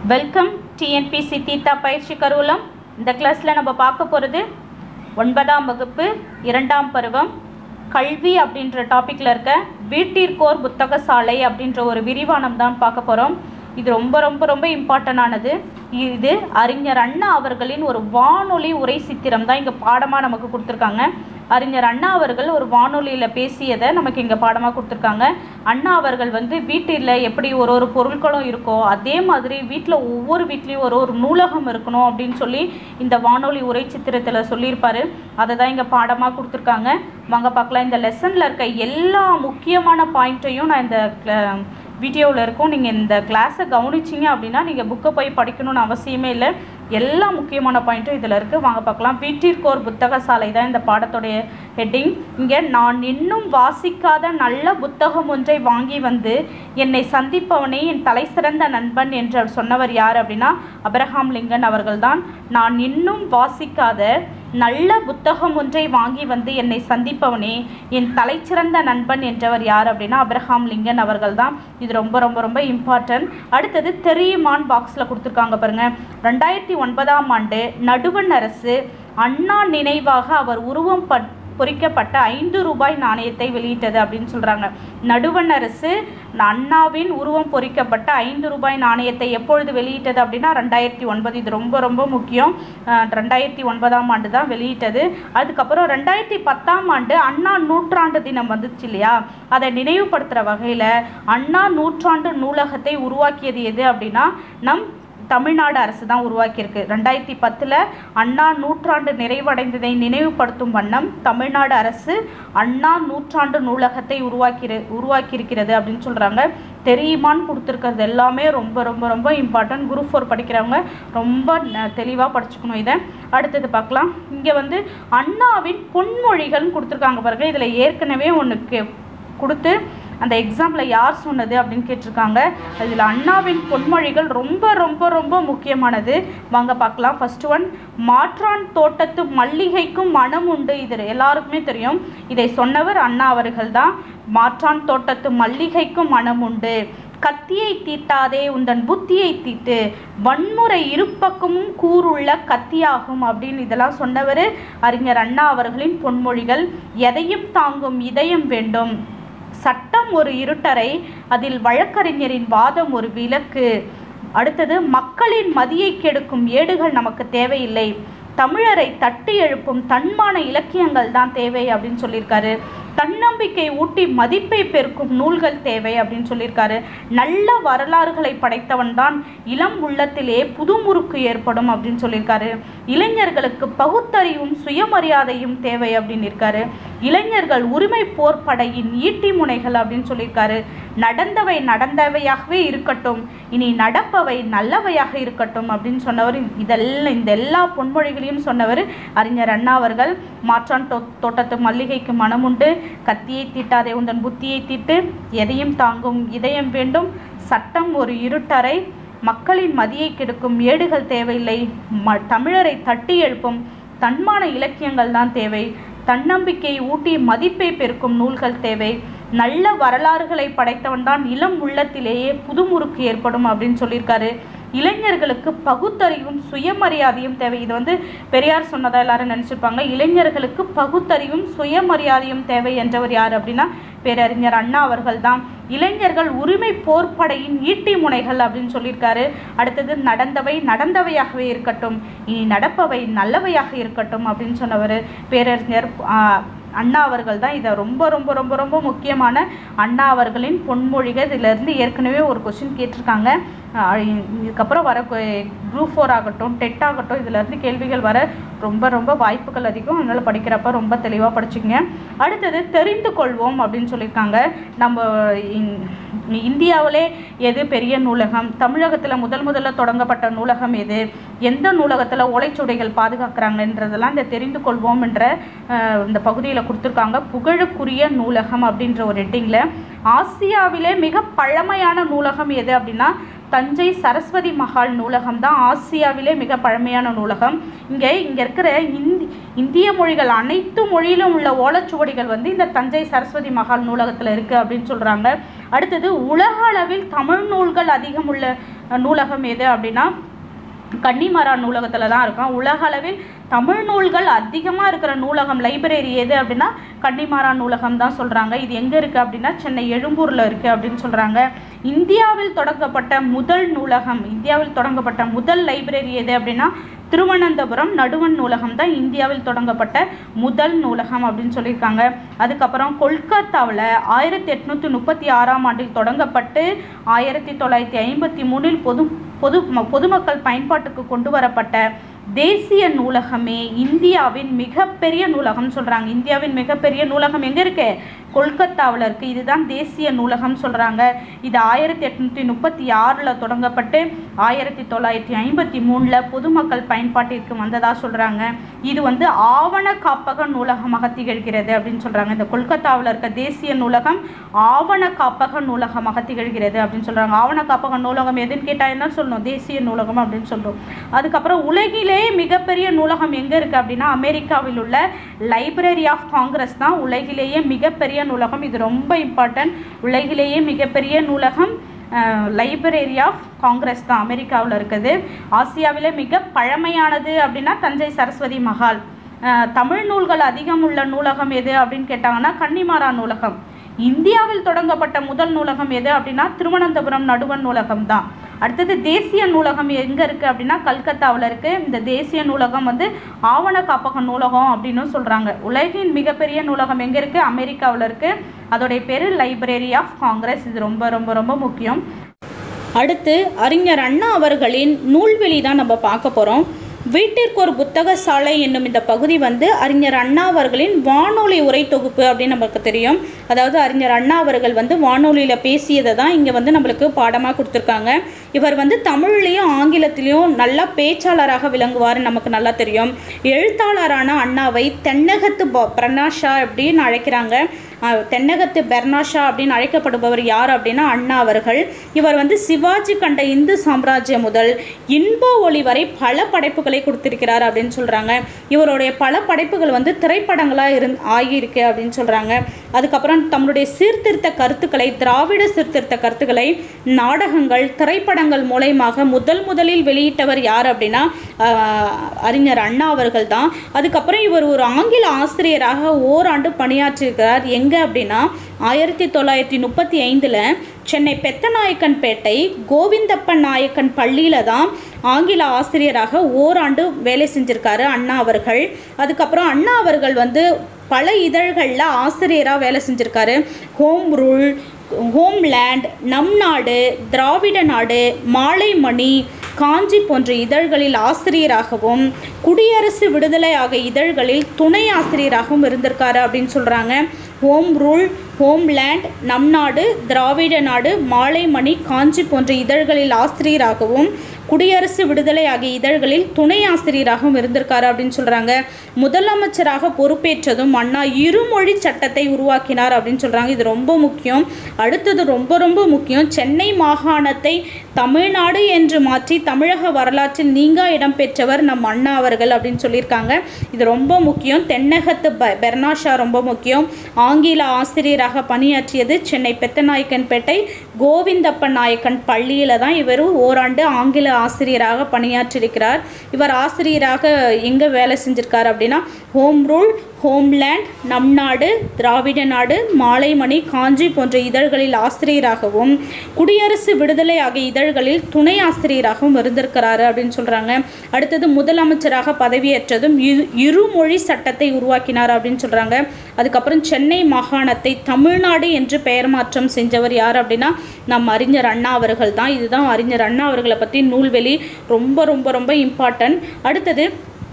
welcome TNPSC theta பயிற்சி கருவூலம் இந்த கிளாஸில் நம்ம பார்க்க போகிறது ஒன்பதாம் வகுப்பு இரண்டாம் பருவம் கல்வி அப்படின்ற டாப்பிக்கில் இருக்க வீட்டிற்கோர் புத்தக சாலை அப்படின்ற ஒரு விரிவானம் தான் பார்க்க போகிறோம் இது ரொம்ப ரொம்ப ரொம்ப இம்பார்ட்டண்டானது இது அறிஞர் அண்ணா அவர்களின் ஒரு வானொலி உரை சித்திரம் தான் இங்கே பாடமாக நமக்கு கொடுத்துருக்காங்க அறிஞர் அண்ணா அவர்கள் ஒரு வானொலியில் பேசியதை நமக்கு இங்கே பாடமாக கொடுத்துருக்காங்க அண்ணா அவர்கள் வந்து வீட்டில் எப்படி ஒரு ஒரு பொருட்களும் இருக்கோ அதே மாதிரி வீட்டில் ஒவ்வொரு வீட்லேயும் ஒரு ஒரு நூலகம் இருக்கணும் அப்படின்னு சொல்லி இந்த வானொலி உரை சித்திரத்தில் சொல்லியிருப்பாரு அதை தான் இங்கே பாடமாக கொடுத்துருக்காங்க வாங்க பார்க்கலாம் இந்த லெசனில் இருக்க எல்லா முக்கியமான பாயிண்ட்டையும் நான் இந்த வீடியோவில் இருக்கும் நீங்கள் இந்த கிளாஸை கவனிச்சிங்க அப்படின்னா நீங்கள் புக்கை போய் படிக்கணும்னு அவசியமே இல்லை எல்லா முக்கியமான பாயிண்ட்டும் இதில் இருக்குது வாங்க பார்க்கலாம் வீட்டிற்கோர் புத்தக சாலை தான் இந்த பாடத்துடைய ஹெட்டிங் இங்கே நான் இன்னும் வாசிக்காத நல்ல புத்தகம் ஒன்றை வாங்கி வந்து என்னை சந்திப்பவனே என் தலை சிறந்த நண்பன் என்று சொன்னவர் யார் அப்படின்னா அப்ரஹாம் லிங்கன் அவர்கள்தான் நான் இன்னும் வாசிக்காத நல்ல புத்தகம் ஒன்றை வாங்கி வந்து என்னை சந்திப்பவனே என் தலைச்சிறந்த நண்பன் என்றவர் யார் அப்படின்னா அப்ரஹாம் லிங்கன் அவர்கள் தான் இது ரொம்ப ரொம்ப ரொம்ப இம்பார்ட்டன்ட் அடுத்தது தெரியுமான் பாக்ஸில் கொடுத்துருக்காங்க பாருங்க ரெண்டாயிரத்தி ஒன்பதாம் ஆண்டு நடுவண் அரசு அண்ணா நினைவாக அவர் உருவம் பட் பொறிக்கப்பட்ட ஐந்து ரூபாய் நாணயத்தை வெளியிட்டது அப்படின்னு சொல்கிறாங்க நடுவண் அரசு அண்ணாவின் உருவம் பொறிக்கப்பட்ட ஐந்து ரூபாய் நாணயத்தை எப்பொழுது வெளியிட்டது அப்படின்னா ரெண்டாயிரத்தி ஒன்பது இது ரொம்ப ரொம்ப முக்கியம் ரெண்டாயிரத்தி ஒன்பதாம் ஆண்டு தான் வெளியிட்டது அதுக்கப்புறம் ரெண்டாயிரத்தி பத்தாம் ஆண்டு அண்ணா நூற்றாண்டு தினம் வந்துச்சு இல்லையா அதை நினைவுபடுத்துகிற வகையில் அண்ணா நூற்றாண்டு நூலகத்தை உருவாக்கியது எது அப்படின்னா நம் தமிழ்நாடு அரசு தான் உருவாக்கியிருக்கு ரெண்டாயிரத்தி பத்தில் அண்ணா நூற்றாண்டு நிறைவடைந்ததை நினைவுபடுத்தும் வண்ணம் தமிழ்நாடு அரசு அண்ணா நூற்றாண்டு நூலகத்தை உருவாக்கி உருவாக்கியிருக்கிறது அப்படின்னு சொல்கிறாங்க தெரியுமான்னு கொடுத்துருக்கிறது எல்லாமே ரொம்ப ரொம்ப ரொம்ப இம்பார்ட்டன்ட் குரூப் ஃபோர் படிக்கிறவங்க ரொம்ப தெளிவாக படிச்சுக்கணும் இதை அடுத்தது பார்க்கலாம் இங்கே வந்து அண்ணாவின் பொன்மொழிகள்னு கொடுத்துருக்காங்க பாருங்க இதில் ஏற்கனவே ஒன்று கொடுத்து அந்த எக்ஸாமில் யார் சொன்னது அப்படின்னு கேட்டிருக்காங்க அதில் அண்ணாவின் பொன்மொழிகள் ரொம்ப ரொம்ப ரொம்ப முக்கியமானது வாங்க பார்க்கலாம் ஃபர்ஸ்ட் ஒன் மாற்றான் தோட்டத்து மல்லிகைக்கும் மனம் உண்டு இது எல்லாருக்குமே தெரியும் இதை சொன்னவர் அண்ணா அவர்கள் தான் மாற்றான் தோட்டத்து மல்லிகைக்கும் மனம் உண்டு கத்தியை தீட்டாதே உந்தன் புத்தியை தீட்டு வன்முறை இருப்பக்கமும் கூறுள்ள கத்தியாகும் அப்படின்னு இதெல்லாம் சொன்னவர் அறிஞர் அண்ணா அவர்களின் பொன்மொழிகள் எதையும் தாங்கும் இதயம் வேண்டும் சட்டம் ஒரு இருட்டறை அதில் வழக்கறிஞரின் வாதம் ஒரு விளக்கு அடுத்தது மக்களின் மதியை கெடுக்கும் ஏடுகள் நமக்கு தேவையில்லை தமிழரை தட்டி எழுப்பும் தன்மான இலக்கியங்கள் தான் தேவை அப்படின்னு சொல்லியிருக்காரு தன்னம்பிக்கை ஊட்டி மதிப்பை பெருக்கும் நூல்கள் தேவை அப்படின்னு சொல்லியிருக்காரு நல்ல வரலாறுகளை படைத்தவன் தான் இளம் உள்ளத்திலே புதுமுறுக்கு ஏற்படும் அப்படின்னு சொல்லியிருக்காரு இளைஞர்களுக்கு பகுத்தறிவும் சுயமரியாதையும் தேவை அப்படின்னு இருக்காரு இளைஞர்கள் உரிமை போர் படையின் ஈட்டி முனைகள் அப்படின்னு சொல்லியிருக்காரு நடந்தவை நடந்தவையாகவே இருக்கட்டும் இனி நடப்பவை நல்லவையாக இருக்கட்டும் அப்படின்னு சொன்னவர் இதெல்லாம் இந்த எல்லா பொன்மொழிகளையும் சொன்னவர் அறிஞர் அண்ணா அவர்கள் மாற்றான் தோ தோட்டத்து மல்லிகைக்கு மனமுண்டு கத்தியை தீட்டாதே உந்தன் புத்தியை தீட்டு எதையும் தாங்கும் இதயம் வேண்டும் சட்டம் ஒரு இருட்டறை மக்களின் மதியை கெடுக்கும் ஏடுகள் தேவையில்லை ம தமிழரை தட்டி எழுப்பும் தன்மான இலக்கியங்கள் தான் தேவை தன்னம்பிக்கை ஊட்டி மதிப்பை பெருக்கும் நூல்கள் தேவை நல்ல வரலாறுகளை படைத்தவன் தான் இளம் உள்ளத்திலேயே புதுமுறுக்கு ஏற்படும் அப்படின்னு சொல்லியிருக்காரு இளைஞர்களுக்கு பகுத்தறிவும் சுயமரியாதையும் தேவை இது வந்து பெரியார் சொன்னதா எல்லாரும் நினச்சிருப்பாங்க இளைஞர்களுக்கு பகுத்தறிவும் சுயமரியாதையும் தேவை என்றவர் யார் அப்படின்னா பேரறிஞர் அண்ணா அவர்கள் தான் இளைஞர்கள் உரிமை போர்ப்படையின் ஈட்டி முனைகள் அப்படின்னு சொல்லியிருக்காரு அடுத்தது நடந்தவை நடந்தவையாகவே இருக்கட்டும் இனி நடப்பவை நல்லவையாக இருக்கட்டும் அப்படின்னு சொன்னவர் பேரறிஞர் அண்ணா அவர்கள் தான் இதை ரொம்ப ரொம்ப ரொம்ப ரொம்ப முக்கியமான அண்ணா அவர்களின் பொன்மொழிகள் இதிலேருந்து ஏற்கனவே ஒரு கொஷின் கேட்டிருக்காங்க இதுக்கப்புறம் வர குரூப் ஃபோர் ஆகட்டும் டெட் ஆகட்டும் இதிலேருந்து கேள்விகள் வர ரொம்ப ரொம்ப வாய்ப்புகள் அதிகம் அதனால் படிக்கிறப்ப ரொம்ப தெளிவாக படிச்சுங்க அடுத்தது தெரிந்து கொள்வோம் அப்படின்னு சொல்லியிருக்காங்க நம்ம இந்தியாவிலே எது பெரிய நூலகம் தமிழகத்தில் முதல் முதல்ல தொடங்கப்பட்ட நூலகம் எது எந்த நூலகத்தில் ஓலைச்சுவடைகள் பாதுகாக்கிறாங்கன்றதெல்லாம் இந்த தெரிந்து கொள்வோம் என்ற இந்த பகுதியில் கொடுத்துருக்காங்க புகழுக்குரிய நூலகம் அப்படின்ற ஒரு ஹெட்டிங்கில் ஆசியாவிலே மிக பழமையான நூலகம் எது அப்படின்னா தஞ்சை சரஸ்வதி மஹால் நூலகம் தான் ஆசியாவிலே மிக பழமையான நூலகம் இங்கே இங்கே இருக்கிற இந்தி இந்திய மொழிகள் அனைத்து மொழியிலும் உள்ள ஓலைச்சுவடிகள் வந்து இந்த தஞ்சை சரஸ்வதி மஹால் நூலகத்தில் இருக்குது அப்படின்னு சொல்கிறாங்க அடுத்தது உலக அளவில் தமிழ் நூல்கள் அதிகம் உள்ள அஹ், நூலகம் எது அப்படின்னா கன்னிமரா நூலகத்தில் தான் இருக்கும் உலக அளவில் தமிழ் நூல்கள் அதிகமாக இருக்கிற நூலகம் லைப்ரரி எது அப்படின்னா கன்னிமாரா நூலகம் தான் சொல்கிறாங்க இது எங்கே இருக்குது அப்படின்னா சென்னை எழும்பூரில் இருக்குது அப்படின்னு சொல்கிறாங்க இந்தியாவில் தொடங்கப்பட்ட முதல் நூலகம் இந்தியாவில் தொடங்கப்பட்ட முதல் லைப்ரரி எது அப்படின்னா திருவனந்தபுரம் நடுவன் நூலகம் தான் இந்தியாவில் தொடங்கப்பட்ட முதல் நூலகம் அப்படின்னு சொல்லியிருக்காங்க அதுக்கப்புறம் கொல்கத்தாவில் ஆயிரத்தி எட்நூற்றி முப்பத்தி ஆறாம் ஆண்டில் தொடங்கப்பட்டு ஆயிரத்தி தொள்ளாயிரத்தி ஐம்பத்தி மூணில் பொது பொது ம- பொதுமக்கள் பயன்பாட்டுக்கு கொண்டு வரப்பட்ட தேசிய நூலகமே இந்தியாவின் மிகப்பெரிய நூலகம் சொல்கிறாங்க இந்தியாவின் மிகப்பெரிய நூலகம் எங்கே இருக்கு கொல்கத்தாவில் இருக்குது இதுதான் தேசிய நூலகம் சொல்கிறாங்க இது ஆயிரத்தி எட்நூற்றி முப்பத்தி ஆறில் தொடங்கப்பட்டு ஆயிரத்தி தொள்ளாயிரத்தி ஐம்பத்தி மூணில் பொதுமக்கள் பயன்பாட்டிற்கு வந்ததாக சொல்கிறாங்க இது வந்து ஆவண காப்பக நூலகமாக திகழ்கிறது அப்படின்னு சொல்கிறாங்க இந்த கொல்கத்தாவில் இருக்க தேசிய நூலகம் ஆவண காப்பக நூலகமாக திகழ்கிறது அப்படின்னு சொல்கிறாங்க ஆவண காப்பக நூலகம் எதுன்னு கேட்டால் என்ன சொல்லணும் தேசிய நூலகம் அப்படின்னு சொல்கிறோம் அதுக்கப்புறம் உலகிலே மிகப்பெரிய நூலகம் எங்கே இருக்குது அப்படின்னா அமெரிக்காவில் உள்ள லைப்ரரி ஆஃப் காங்கிரஸ் தான் உலகிலேயே மிகப்பெரிய நூலகம் இது ரொம்ப இம்பார்ட்டன்ட் உலகிலேயே மிகப்பெரிய நூலகம் லைப்ரரி ஆஃப் காங்கிரஸ் தான் அமெரிக்காவில் இருக்குது ஆசியாவிலே மிக பழமையானது அப்படின்னா தஞ்சை சரஸ்வதி மஹால் அஹ், தமிழ் நூல்கள் அதிகம் உள்ள நூலகம் எது அப்படின்னு கேட்டாங்கன்னா கன்னிமாரா நூலகம் இந்தியாவில் தொடங்கப்பட்ட முதல் நூலகம் எது அப்படின்னா திருவனந்தபுரம் நடுவன் நூலகம் தான் அடுத்தது தேசிய நூலகம் எங்கே இருக்குது அப்படின்னா கல்கத்தாவில் இருக்குது இந்த தேசிய நூலகம் வந்து ஆவண காப்பக நூலகம் அப்படின்னு சொல்கிறாங்க உலகின் மிகப்பெரிய நூலகம் எங்கே இருக்குது அமெரிக்காவில் இருக்குது அதோடைய பேர் லைப்ரரி ஆஃப் காங்கிரஸ் இது ரொம்ப ரொம்ப ரொம்ப முக்கியம் அடுத்து அறிஞர் அண்ணா அவர்களின் நூல்வெளி தான் நம்ம பார்க்க போகிறோம் வீட்டிற்கு ஒரு புத்தக சாலை என்னும் இந்த பகுதி வந்து அறிஞர் அண்ணா அவர்களின் வானொலி உரை தொகுப்பு அப்படின்னு நமக்கு தெரியும் அதாவது அறிஞர் அண்ணா அவர்கள் வந்து வானொலியில் பேசியதை தான் இங்கே வந்து நம்மளுக்கு பாடமாக கொடுத்துருக்காங்க இவர் வந்து தமிழ்லேயும் ஆங்கிலத்திலையும் நல்லா பேச்சாளராக விளங்குவார் நமக்கு நல்லா தெரியும் எழுத்தாளரான அண்ணாவை தென்னகத்து ப- பிரணாஷா அப்படின்னு அழைக்கிறாங்க அஹ், தென்னகத்து பெர்னாஷா அப்படின்னு அழைக்கப்படுபவர் யார் அப்படின்னா அண்ணா அவர்கள் இவர் வந்து சிவாஜி கண்ட இந்து சாம்ராஜ்யம் முதல் இன்ப ஒளி வரை பல படைப்புகளை கொடுத்திருக்கிறார் அப்படின்னு சொல்கிறாங்க இவருடைய பல படைப்புகள் வந்து திரைப்படங்களாக இருந் ஆகியிருக்கு அப்படின்னு சொல்கிறாங்க அதுக்கப்புறம் தம்முடைய சீர்திருத்த கருத்துக்களை திராவிட சீர்திருத்த கருத்துக்களை நாடகங்கள் திரைப்படங்கள் மூலயமாக முதல் முதலில் வெளியிட்டவர் யார் அப்படின்னா ஆஹ், அறிஞர் அண்ணா அவர்கள் தான் அதுக்கப்புறம் இவர் ஒரு ஆங்கில ஆசிரியராக ஓராண்டு பணியாற்றியிருக்கிறார் எங்கே அப்படின்னா ஆயிரத்தி தொள்ளாயிரத்தி முப்பத்தி ஐந்தில் சென்னை பெத்தநாயக்கன்பேட்டை கோவிந்தப்பன் நாயக்கன் பள்ளியில் தான் ஆங்கில ஆசிரியராக ஓராண்டு வேலை செஞ்சிருக்காரு அண்ணா அவர்கள் அதுக்கப்புறம் அண்ணா அவர்கள் வந்து பல இதழ்களில் ஆசிரியராக வேலை செஞ்சுருக்காரு ஹோம் ரூல் ஹோம்லேண்ட் நம் நாடு திராவிட நாடு மாலைமணி காஞ்சி போன்ற இதழ்களில் ஆசிரியராகவும் குடியரசு விடுதலை ஆகிய இதழ்களில் துணை ஆசிரியராகவும் இருந்திருக்காரு அப்படின்னு சொல்கிறாங்க ஹோம் ரூல் ஹோம்லேண்ட் நம் நாடு திராவிட நாடு மாலைமணி காஞ்சி போன்ற இதழ்களில் ஆசிரியராகவும் குடியரசு விடுதலை ஆகிய இதழ்களில் துணை ஆசிரியராகவும் இருந்திருக்காரு அப்படின்னு சொல்கிறாங்க முதலமைச்சராக பொறுப்பேற்றதும் அண்ணா இருமொழி சட்டத்தை உருவாக்கினார் அப்படின்னு சொல்கிறாங்க இது ரொம்ப முக்கியம் அடுத்தது ரொம்ப ரொம்ப முக்கியம் சென்னை மாகாணத்தை தமிழ்நாடு என்று மாற்றி தமிழக வரலாற்றில் நீங்கா இடம் பெற்றவர் நம் அண்ணா அவர்கள் அப்படின்னு சொல்லியிருக்காங்க இது ரொம்ப முக்கியம் தென்னகத்து ப பெர்னாஷா ரொம்ப முக்கியம் ஆங்கில ஆசிரியராக பணியாற்றியது சென்னை பெத்தநாயக்கன்பேட்டை கோவிந்தப்பன் நாயக்கன் பள்ளியில் தான் இவர் ஓராண்டு ஆங்கில ஆசிரியராக பணியாற்றியிருக்கிறார் இவர் ஆசிரியராக எங்கே வேலை செஞ்சிருக்கார் அப்படின்னா ஹோம் ரூல் ஹோம்லேண்ட் நம் நாடு திராவிட நாடு மாலைமணி காஞ்சி போன்ற இதழ்களில் ஆசிரியராகவும் குடியரசு விடுதலை ஆகிய இதழ்களில் துணை ஆசிரியராகவும் இருந்திருக்கிறாரு அப்படின்னு சொல்கிறாங்க அடுத்தது முதலமைச்சராக பதவியேற்றதும் இரு இருமொழி சட்டத்தை உருவாக்கினார் அப்படின்னு சொல்கிறாங்க அதுக்கப்புறம் சென்னை மாகாணத்தை தமிழ்நாடு என்று பெயர் மாற்றம் செஞ்சவர் யார் அப்படின்னா நம் அறிஞர் அண்ணா அவர்கள் தான் இதுதான் அறிஞர் அண்ணா அவர்களை பற்றி நூல்வெளி ரொம்ப ரொம்ப ரொம்ப இம்பார்ட்டன்ட் அடுத்தது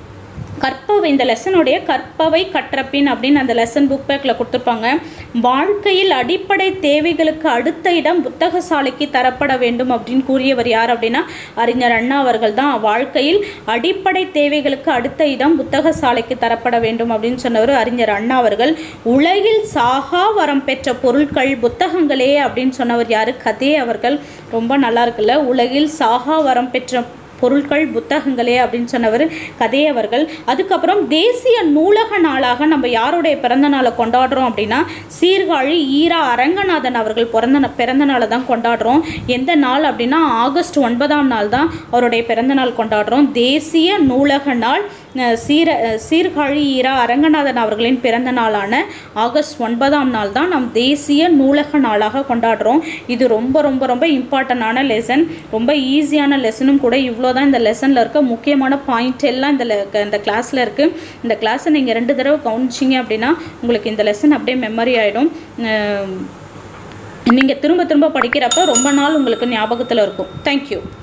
கற்பவை இந்த லெசனுடைய கற்பவை கற்றப்பின் அப்படின்னு அந்த லெசன் புக் பேக்கில் கொடுத்துருப்பாங்க வாழ்க்கையில் அடிப்படை தேவைகளுக்கு அடுத்த இடம் புத்தக சாலைக்கு தரப்பட வேண்டும் அப்படின்னு கூறியவர் யார் அப்படின்னா அறிஞர் அண்ணா அவர்கள் தான் வாழ்க்கையில் அடிப்படை தேவைகளுக்கு அடுத்த இடம் புத்தக சாலைக்கு தரப்பட வேண்டும் அப்படின்னு சொன்னவர் அறிஞர் அண்ணா அவர்கள் உலகில் சாகா வரம் பெற்ற பொருட்கள் புத்தகங்களே அப்படின்னு சொன்னவர் யார் கதே அவர்கள் ரொம்ப நல்லா இருக்குல்ல உலகில் சாகா வரம் பெற்ற பொருட்கள் புத்தகங்களே அப்படின்னு சொன்னவர் கதையவர்கள் அதுக்கப்புறம் தேசிய நூலக நாளாக நம்ம யாருடைய பிறந்த நாளை கொண்டாடுறோம் அப்படின்னா சீர்காழி ஈரா அரங்கநாதன் அவர்கள் பிறந்த நா- பிறந்த நாளை தான் கொண்டாடுறோம் எந்த நாள் அப்படின்னா ஆகஸ்ட் ஒன்பதாம் நாள் தான் அவருடைய பிறந்த நாள் கொண்டாடுறோம் தேசிய நூலக நாள் அஹ், சீர அஹ், சீர்காழி ஈரா அரங்கநாதன் அவர்களின் பிறந்த நாளான ஆகஸ்ட் ஒன்பதாம் நாள் தான் நாம் தேசிய நூலக நாளாக கொண்டாடுறோம் இது ரொம்ப ரொம்ப ரொம்ப இம்பார்ட்டண்டான லெசன் ரொம்ப ஈஸியான லெசனும் கூட இவ்வளோ தான் இந்த லெசனில் இருக்க முக்கியமான பாயிண்ட் எல்லாம் இந்த le- இந்த கிளாஸில் இருக்குது இந்த கிளாஸை நீங்கள் ரெண்டு தடவை கவனிச்சிங்க அப்படின்னா உங்களுக்கு இந்த லெசன் அப்படியே மெமரி ஆகிடும் நீங்கள் திரும்ப திரும்ப படிக்கிறப்ப ரொம்ப நாள் உங்களுக்கு ஞாபகத்தில் இருக்கும் தேங்க்யூ